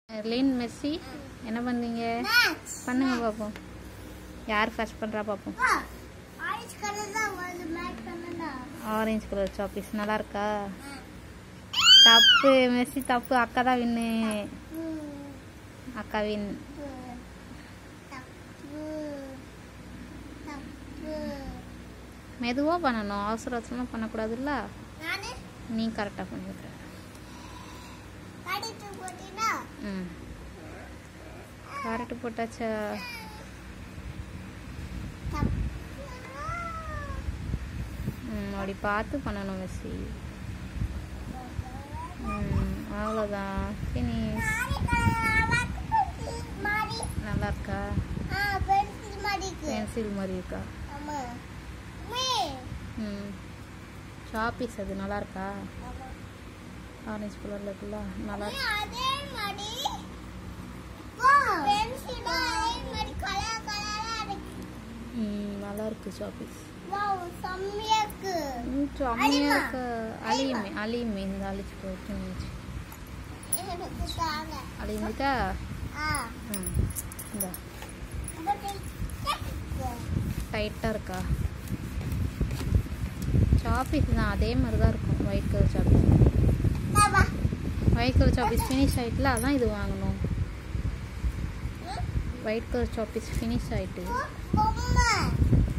Erling Messi என்ன பண்ணீங்க match பண்ணுங்க பார்ப்போம் யார் ஃபர்ஸ்ட் பண்ணுறா பார்ப்போம் ஆரஞ்சு கலர் தான் வருது மேட்ச் பண்ணனா ஆரஞ்சு கலர் சாக்லேட்ஸ் நல்லா இருக்கா தப்பு மெஸ்ஸி தப்பு அக்கா தான் வின்னு அக்கா வின் தப்பு தப்பு மெதுவாக பண்ணணும் அவசர அவசரமாக பண்ணக்கூடாதுல்ல நானு நீ கரெக்டாக பண்ணிவிட்ற கடிச்சு போட்டினா ம் கரெக்டு போட்டாச்சா தப்பு ம் அப்படி பார்த்து பண்ணணும் மெஸ்ஸி ம் அவ்வளோதான் ஃபினிஷ் மாறி நல்லா இருக்கா ஆ பென்சில் மாறிக்கு பென்சில் மாதிரி இருக்கா ஆமா மே ம் ஷாப்பீஸ் அது நல்லா இருக்கா ஆமா ஆரஞ்சு கலரில் இருக்குல்ல நல்லா இருக்கு அதே மாதிரி பென்சிலும் அதே மாதிரி கலர் கலரா இருக்கு ம் நல்லா இருக்கு ஷாப்பீஸ் வாவ் செம்மையா இருக்கு ம் செம்மையாக இருக்கு அழியுமே அழியுமே இந்த அழிச்சு போச்சு எனக்கு தாங்க அழிஞ்சிட்டா ஆ ம் இந்த பட் டைட்டாக இருக்கா சாப்பீஸ் தான் அதே மாதிரி தான் இருக்கும் ஒயிட் கலர் சாப்பீஸ் பாபா ஒயிட் கலர் சாப்பீஸ் ஃபினிஷ் ஆயிட்டுல அதான் இது வாங்கணும் ஒயிட் கலர் சாப்பீஸ் ஃபினிஷ் ஆயிட்டு பொம்மை